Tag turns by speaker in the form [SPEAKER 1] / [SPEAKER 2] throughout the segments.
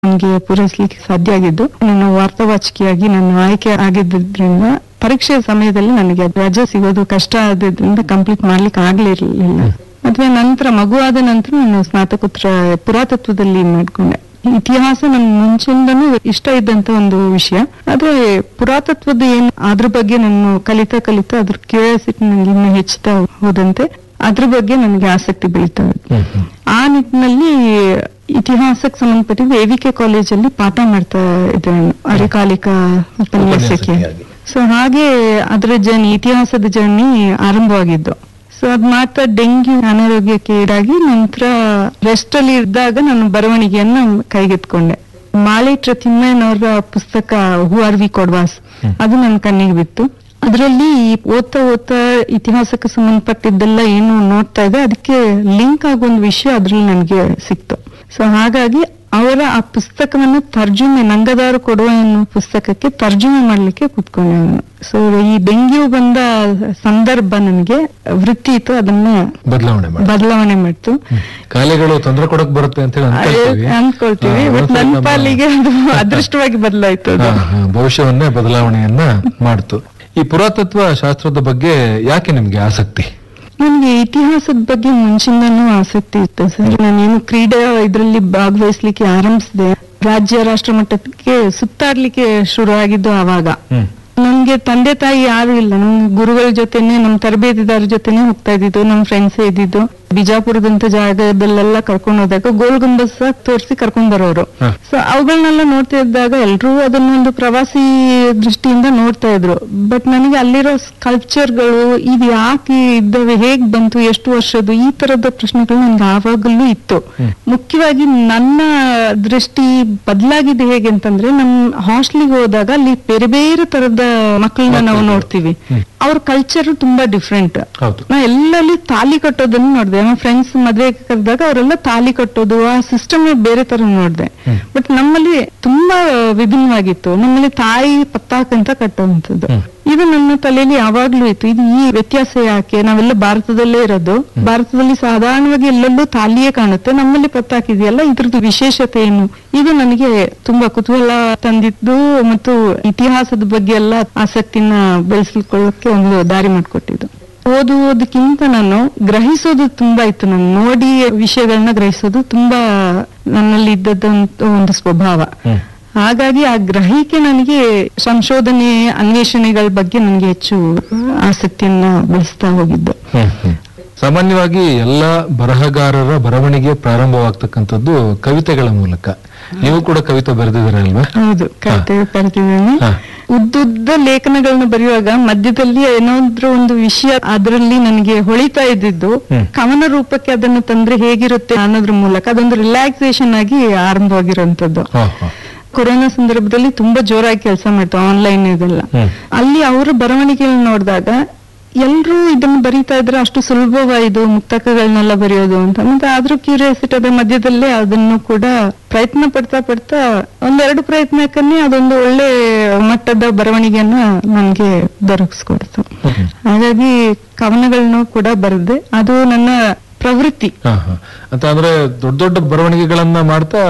[SPEAKER 1] ನನಗೆ ಪೂರೈಸಲಿಕ್ಕೆ ಸಾಧ್ಯ ಆಗಿದ್ದು ನಾನು ವಾರ್ತಾವಾಚಿಕೆಯಾಗಿ ನಾನು ಆಯ್ಕೆ ಆಗಿದ್ದರಿಂದ ಪರೀಕ್ಷೆ ಸಮಯದಲ್ಲಿ ನನಗೆ ರಜೆ ಸಿಗೋದು ಕಷ್ಟ ಆದ್ರಿಂದ ಕಂಪ್ಲೀಟ್ ಮಾಡ್ಲಿಕ್ಕೆ ಆಗ್ಲಿರ್ಲಿಲ್ಲ ಮದ್ವೆ ನಂತರ ಮಗು ಆದ ನಂತರ ನಾನು ಸ್ನಾತಕೋತ್ತರ ಪುರಾತತ್ವದಲ್ಲಿ ಮಾಡ್ಕೊಂಡೆ ಇತಿಹಾಸ ನನ್ ಮುಂಚಿಂದನೂ ಇಷ್ಟ ಇದ್ದಂತ ಒಂದು ವಿಷಯ ಆದ್ರೆ ಪುರಾತತ್ವದ ಏನ್ ಅದ್ರ ಬಗ್ಗೆ ನಾನು ಕಲಿತಾ ಕಲಿತಾ ಅದ್ರ ಕ್ಯೂರಿಯಾಸಿಟಿ ನನಗೆ ಇನ್ನು ಹೆಚ್ಚುತ್ತಾ ಹೋದಂತೆ ಅದ್ರ ಬಗ್ಗೆ ನನಗೆ ಆಸಕ್ತಿ ಬೆಳೀತಾ ಹೋಯ್ತು. ಆ ನಿಟ್ಟಿನಲ್ಲಿ ಇತಿಹಾಸಕ್ಕೆ ಸಂಬಂಧಪಟ್ಟಿದ್ದು ಎವಿಕೆ ಕಾಲೇಜಲ್ಲಿ ಪಾಠ ಮಾಡ್ತಾ ಇದ್ದೆ ನಾನು ಅರೆಕಾಲಿಕ ಉಪನ್ಯಾಸಕ್ಕೆ
[SPEAKER 2] ಉಪನ್ಯಾಸಕಿಯಾಗಿ.
[SPEAKER 1] ಸೊ ಹಾಗೆ ಅದರ ಜರ್ನಿ ಇತಿಹಾಸದ ಜರ್ನಿ ಆರಂಭವಾಗಿದ್ದು ಸೊ ಅದ್ ಮಾಡ್ತಾ ಡೆಂಗ್ಯೂ ಅನಾರೋಗ್ಯಕ್ಕೆ ಈಡಾಗಿ ನಂತರ ರೆಸ್ಟ್ ಅಲ್ಲಿ ಇದ್ದಾಗ ನಾನು ಬರವಣಿಗೆಯನ್ನ ಕೈಗೆತ್ಕೊಂಡೆ ಮಾಲೇಟ್ರ ತಿಮ್ಮಯ್ಯನವರ ಪುಸ್ತಕ ಹೂ ಆರ್ ವಿ ಕೊಡ್ವಾಸ್ ಅದು ನನ್ನ ಕಣ್ಣಿಗೆ ಬಿತ್ತು ಅದರಲ್ಲಿ ಓದ್ತಾ ಓದ್ತಾ ಇತಿಹಾಸಕ್ಕೆ ಸಂಬಂಧಪಟ್ಟಿದ್ದೆಲ್ಲ ಏನು ನೋಡ್ತಾ ಇದೆ ಅದಕ್ಕೆ ಲಿಂಕ್ ಆಗೋ ಒಂದು ವಿಷಯ ಅದ್ರಲ್ಲಿ ನನಗೆ ಸಿಕ್ತು ಸೊ ಹಾಗಾಗಿ ಅವರ ಆ ಪುಸ್ತಕವನ್ನು ತರ್ಜುಮೆ ನಂಗದಾರು ಕೊಡುವ ಅನ್ನೋ ಪುಸ್ತಕಕ್ಕೆ ತರ್ಜುಮೆ ಮಾಡ್ಲಿಕ್ಕೆ ಕೂತ್ಕೊಂಡೆ ನಾನು ಸೊ ಈ ಡೆಂಗ್ಯೂ ಬಂದ ಸಂದರ್ಭ ನನಗೆ ವೃತ್ತಿ ಇತ್ತು ಅದನ್ನ
[SPEAKER 2] ಬದಲಾವಣೆ ಮಾಡಿ
[SPEAKER 1] ಬದಲಾವಣೆ ಮಾಡ್ತು
[SPEAKER 2] ಕಾಯಿಲೆಗಳು ತೊಂದರೆ ಕೊಡಕ್ ಬರುತ್ತೆ ಅಂತ ಹೇಳಿ ಅನ್ಕೊಳ್ತೀವಿ.
[SPEAKER 1] ಅನ್ಕೊಳ್ತೀವಿ
[SPEAKER 2] ಹಾ,
[SPEAKER 1] ಬಟ್
[SPEAKER 2] ಒಂದ್ಸರಿ
[SPEAKER 1] ನನ್ನ
[SPEAKER 2] ನಮ್ಮ-
[SPEAKER 1] ಪಾಲಿಗೆ ಅದು ಅದೃಷ್ಟವಾಗಿ ಬದಲಾಯ್ತು ಅದು
[SPEAKER 2] ಹಾ, ಹಾ, ಭವಿಷ್ಯವನ್ನೇ ಬದಲಾವಣೆಯನ್ನ ಮಾಡ್ತು ಈ ಪುರಾತತ್ವ ಶಾಸ್ತ್ರದ ಬಗ್ಗೆ ಯಾಕೆ ನಿಮ್ಗೆ ಆಸಕ್ತಿ
[SPEAKER 1] ನನಗೆ ಇತಿಹಾಸದ ಬಗ್ಗೆ ಮುಂಚಿಂದನೂ ಆಸಕ್ತಿ ಇತ್ತು ಸರ್ ನಾನೇನು ಕ್ರೀಡೆ ಇದರಲ್ಲಿ ಭಾಗವಹಿಸ್ಲಿಕ್ಕೆ ಆರಂಭಿಸಿದೆ ರಾಜ್ಯ ರಾಷ್ಟ್ರ ಮಟ್ಟಕ್ಕೆ ಸುತ್ತಾಡ್ಲಿಕ್ಕೆ ಶುರು ಆಗಿದ್ದು ಆವಾಗ
[SPEAKER 2] ಹ್ಮ್
[SPEAKER 1] ನಮ್ಗೆ ತಂದೆ ತಾಯಿ ಯಾರು ಇಲ್ಲ ನಮ್ ಗುರುಗಳ ಜೊತೆನೆ ನಮ್ ತರಬೇತಿದಾರ ಜೊತೆನೆ ಹೋಗ್ತಾ ಇದ್ದಿದ್ದು ನಮ್ ಫ್ರೆಂಡ್ಸ್ ಇದ್ದಿದ್ದು ಬಿಜಾಪುರದಂತ ಜಾಗದಲ್ಲೆಲ್ಲ ಕರ್ಕೊಂಡು ಹೋದಾಗ ಗೋಲ್ ಗುಂಬಸ್ ತೋರಿಸಿ ಕರ್ಕೊಂಡ್ ಬರೋರು
[SPEAKER 2] ಹ.
[SPEAKER 1] ಸೊ ಅವುಗಳನ್ನೆಲ್ಲ ನೋಡ್ತಾ ಇದ್ದಾಗ ಎಲ್ರೂ ಅದನ್ನೊಂದು ಪ್ರವಾಸಿ ದೃಷ್ಟಿಯಿಂದ ನೋಡ್ತಾ ಇದ್ರು ಬಟ್ ನನಗೆ ಅಲ್ಲಿರೋ ಸ್ಕಲ್ಪ್ಚರ್ಗಳು ಇದು ಯಾಕೆ ಇದ್ದಾವೆ ಹೇಗ್ ಬಂತು ಎಷ್ಟು ವರ್ಷದ್ದು ಈ ತರದ ಪ್ರಶ್ನೆಗಳು ನನ್ಗೆ ಆವಾಗಲೂ ಇತ್ತು ಮುಖ್ಯವಾಗಿ ನನ್ನ ದೃಷ್ಟಿ ಬದಲಾಗಿದೆ ಹೇಗೆ ಅಂತಂದ್ರೆ ನಮ್ ಹಾಸ್ಟೆಲ್ಗೆ ಹೋದಾಗ ಅಲ್ಲಿ ಬೇರೆ ಬೇರೆ ತರದ ಮಕ್ಕಳನ್ನ ನಾವು ನೋಡ್ತೀವಿ ಅವ್ರ ಕಲ್ಚರ್ ತುಂಬಾ ಡಿಫ್ರೆಂಟ್
[SPEAKER 2] ಹೌದು
[SPEAKER 1] ನಾ ಎಲ್ಲಲ್ಲಿ ತಾಲಿ ಕಟ್ಟೋದನ್ನ ನೋಡಿದೆ ನಮ್ಮ ಫ್ರೆಂಡ್ಸ್ ಮದ್ವೆ ಕರೆದಾಗ ಅವರೆಲ್ಲ ತಾಲಿ ಕಟ್ಟೋದು ಆ ಸಿಸ್ಟಮ್ ಬೇರೆ ತರ ನೋಡಿದೆ ಬಟ್ ನಮ್ಮಲ್ಲಿ ತುಂಬಾ ವಿಭಿನ್ನವಾಗಿತ್ತು ನಮ್ಮಲ್ಲಿ ತಾಯಿ ಪತ್ತಾಕ್ ಅಂತ ಕಟ್ಟುವಂಥದ್ದು ಇದು ನನ್ನ ತಲೆಯಲ್ಲಿ ಯಾವಾಗ್ಲೂ ಇತ್ತು ಇದು ಈ ವ್ಯತ್ಯಾಸ ಯಾಕೆ ನಾವೆಲ್ಲ ಭಾರತದಲ್ಲೇ ಇರೋದು ಭಾರತದಲ್ಲಿ ಸಾಧಾರಣವಾಗಿ ಎಲ್ಲೆಲ್ಲೂ ತಾಲಿಯೇ ಕಾಣುತ್ತೆ ನಮ್ಮಲ್ಲಿ ಪತ್ತಾಕ್ ಇದೆಯಲ್ಲ ಇದ್ರದ್ದು ವಿಶೇಷತೆ ಏನು ಇದು ನನಗೆ ತುಂಬಾ ಕುತೂಹಲ ತಂದಿದ್ದು ಮತ್ತು ಇತಿಹಾಸದ ಬಗ್ಗೆ ಎಲ್ಲ ಆಸಕ್ತಿನ ಬೆಳೆಸಿಕೊಳ್ಳಕ್ಕೆ ಒಂದು ದಾರಿ ಮಾಡಿಕೊಟ್ಟಿದ್ದು ಓದುವುದಕ್ಕಿಂತ ನಾನು ಗ್ರಹಿಸೋದು ತುಂಬಾ ಇತ್ತು ನಾನು ನೋಡಿ ವಿಷಯಗಳನ್ನ ಗ್ರಹಿಸೋದು ತುಂಬಾ ನನ್ನಲ್ಲಿ ಇದ್ದದ್ದಂತ ಒಂದು ಸ್ವಭಾವ
[SPEAKER 2] ಹ್ಮ್.
[SPEAKER 1] ಹಾಗಾಗಿ ಆ ಗ್ರಹಿಕೆ ನನಗೆ ಸಂಶೋಧನೆ ಅನ್ವೇಷಣೆಗಳ ಬಗ್ಗೆ ನನಗೆ ಹೆಚ್ಚು ಆಸಕ್ತಿಯನ್ನ ಬೆಳೆಸ್ತಾ ಹೋಗಿದ್ದು
[SPEAKER 2] ಹ್ಮ್, ಹ್ಮ್. ಸಾಮಾನ್ಯವಾಗಿ ಎಲ್ಲ ಬರಹಗಾರರ ಬರವಣಿಗೆ ಪ್ರಾರಂಭವಾಗ್ತಕ್ಕಂಥದ್ದು ಕವಿತೆಗಳ ಮೂಲಕ ನೀವು ಕೂಡ ಕವಿತೆ ಬರೆದಿದ್ದೀರಲ್ವಾ
[SPEAKER 1] ಹೌದು ಕವಿತೆ ಬರೆದಿದ್ದೇನೆ
[SPEAKER 2] ಹಾ.
[SPEAKER 1] ಉದ್ದುದ್ದ ಲೇಖನಗಳನ್ನ ಬರೆಯುವಾಗ ಮಧ್ಯದಲ್ಲಿ ಏನಾದ್ರೂ ಒಂದು ವಿಷಯ ಅದರಲ್ಲಿ ನನಗೆ ಹೊಳಿತಾ ಇದ್ದಿದ್ದು
[SPEAKER 2] ಹ್ಮ್.
[SPEAKER 1] ಕವನ ರೂಪಕ್ಕೆ ಅದನ್ನು ತಂದ್ರೆ ಹೇಗಿರುತ್ತೆ ಅನ್ನೋದ್ರ ಮೂಲಕ ಅದೊಂದು ರಿಲ್ಯಾಕ್ಸೇಷನ್ ಆಗಿ ಆರಂಭವಾಗಿರುವಂತದ್ದು
[SPEAKER 2] ಹಾ, ಹಾ.
[SPEAKER 1] ಕೊರೋನಾ ಸಂದರ್ಭದಲ್ಲಿ ತುಂಬಾ ಜೋರಾಗಿ ಕೆಲಸ ಮಾಡ್ತಾ ಆನ್ಲೈನ್ ಇದೆಲ್ಲ
[SPEAKER 2] ಹ್ಮ್.
[SPEAKER 1] ಅಲ್ಲಿ ಅವರ ಬರವಣಿಗೆಗಳನ್ನ ನೋಡಿದಾಗ ಎಲ್ರೂ ಇದನ್ನ ಬರೀತಾ ಇದ್ರೆ ಅಷ್ಟು ಸುಲಭವ ಇದು ಮುಕ್ತಕಗಳನ್ನೆಲ್ಲ ಬರೆಯೋದು ಅಂತ ಮತ್ತೆ ಆದ್ರೂ ಕ್ಯೂರಿಯಾಸಿಟಿ ಅದ ಮಧ್ಯದಲ್ಲೇ ಅದನ್ನು ಕೂಡ ಪ್ರಯತ್ನ ಪಡ್ತಾ ಪಡ್ತಾ ಒಂದೆರಡು ಪ್ರಯತ್ನಕ್ಕನ್ನೇ ಅದೊಂದು ಒಳ್ಳೆ ಮಟ್ಟದ ಬರವಣಿಗೆಯನ್ನ ನನ್ಗೆ ದೊರಕಿಸ್ಕೊಡ್ತು
[SPEAKER 2] ಹ್ಮ್.
[SPEAKER 1] ಹಾಗಾಗಿ ಕವನಗಳನ್ನು ಕೂಡ ಬರೆದೆ ಅದು ನನ್ನ ಪ್ರವೃತ್ತಿ
[SPEAKER 2] ಹಾ, ಹಾ. ಅಂತ ಅಂದ್ರೆ ದೊಡ್ಡ ದೊಡ್ಡ ಬರವಣಿಗೆಗಳನ್ನ ಮಾಡ್ತಾ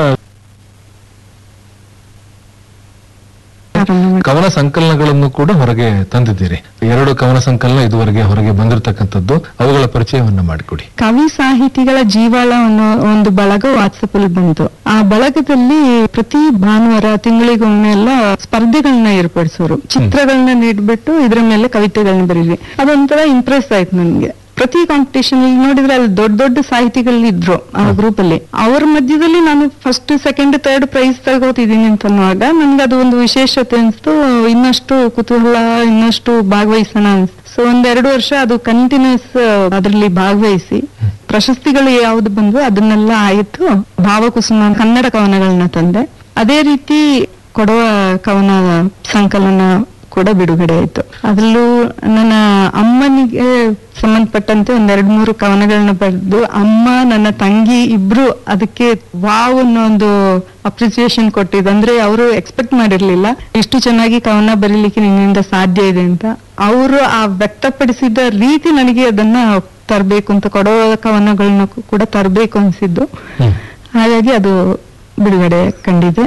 [SPEAKER 1] ಆರಂಭ ಮಾಡಿದೆ.
[SPEAKER 2] ಕವನ ಸಂಕಲನಗಳನ್ನು ಕೂಡ ಹೊರಗೆ ತಂದಿದ್ದೀರಿ ಎರಡು ಕವನ ಸಂಕಲನ ಇದುವರೆಗೆ ಹೊರಗೆ ಬಂದಿರತಕ್ಕಂಥದ್ದು ಅವುಗಳ ಪರಿಚಯವನ್ನ ಮಾಡಿಕೊಡಿ
[SPEAKER 1] ಕವಿ ಸಾಹಿತಿಗಳ ಜೀವಾಳ ಅನ್ನೋ ಒಂದು ಬಳಗ ವಾಟ್ಸಪ್ ಅಲ್ಲಿ ಬಂತು ಆ ಬಳಗದಲ್ಲಿ ಪ್ರತಿ ಭಾನುವಾರ ತಿಂಗಳಿಗೊಮ್ಮೆ ಎಲ್ಲ ಸ್ಪರ್ಧೆಗಳನ್ನ ಏರ್ಪಡಿಸೋರು ಚಿತ್ರಗಳನ್ನ ನೀಡ್ಬಿಟ್ಟು ಇದ್ರ ಮೇಲೆ ಕವಿತೆಗಳನ್ನ ಬರೀರಿ ಅದೊಂಥರ ಇಂಪ್ರೆಸ್ ಆಯ್ತು ನನ್ಗೆ ಪ್ರತಿ ಕಾಂಪಿಟೇಷನ್ ಇಲ್ಲಿ ನೋಡಿದ್ರೆ ಅಲ್ಲಿ ದೊಡ್ಡ ದೊಡ್ಡ ಸಾಹಿತಿಗಳು ಇದ್ರು ಆ ಗ್ರೂಪ್ ಅಲ್ಲಿ ಅವ್ರ ಮಧ್ಯದಲ್ಲಿ ನಾನು ಫಸ್ಟ್ ಸೆಕೆಂಡ್ ಥರ್ಡ್ ಪ್ರೈಸ್ ತಗೋತಿದ್ದೀನಿ ಅಂತ ಅನ್ನುವಾಗ ನನ್ಗೆ ಅದು ಒಂದು ವಿಶೇಷತೆ ಅನ್ಸ್ತು ಇನ್ನಷ್ಟು ಕುತೂಹಲ ಇನ್ನಷ್ಟು ಭಾಗವಹಿಸೋಣ ಅನ್ಸ್ತು ಸೊ ಒಂದೆರಡು ವರ್ಷ ಅದು ಕಂಟಿನ್ಯೂಸ್ ಅದರಲ್ಲಿ ಭಾಗವಹಿಸಿ ಪ್ರಶಸ್ತಿಗಳು ಯಾವ್ದು ಬಂದ್ವು ಅದನ್ನೆಲ್ಲ ಆಯ್ತು ಭಾವಕುಸುಮ ಕನ್ನಡ ಕವನಗಳನ್ನ ತಂದೆ ಅದೇ ರೀತಿ ಕೊಡುವ ಕವನ ಸಂಕಲನ ಕೂಡ ಬಿಡುಗಡೆ ಆಯ್ತು ಅದ್ರಲ್ಲೂ ನನ್ನ ಅಮ್ಮನಿಗೆ ಸಂಬಂಧಪಟ್ಟಂತೆ ಒಂದೆರಡು ಮೂರು ಕವನಗಳನ್ನ ಬರೆದು ಅಮ್ಮ ನನ್ನ ತಂಗಿ ಇಬ್ರು ಅದಕ್ಕೆ ವಾವ್ ಅನ್ನೋ ಒಂದು ಅಪ್ರಿಸಿಯೇಷನ್ ಕೊಟ್ಟಿದ್ದು ಅಂದ್ರೆ ಅವರು ಎಕ್ಸ್ಪೆಕ್ಟ್ ಮಾಡಿರ್ಲಿಲ್ಲ ಇಷ್ಟು ಚೆನ್ನಾಗಿ ಕವನ ಬರೀಲಿಕ್ಕೆ ನಿನ್ನಿಂದ ಸಾಧ್ಯ ಇದೆ ಅಂತ ಅವರು ಆ ವ್ಯಕ್ತಪಡಿಸಿದ ರೀತಿ ನನಗೆ ಅದನ್ನ ತರಬೇಕು ಅಂತ ಕೊಡೋ ಕವನಗಳನ್ನ ಕೂಡ ತರಬೇಕು ಅನ್ಸಿದ್ದು
[SPEAKER 2] ಹ್ಮ್.
[SPEAKER 1] ಹಾಗಾಗಿ ಅದು ಬಿಡುಗಡೆ ಕಂಡಿದೆ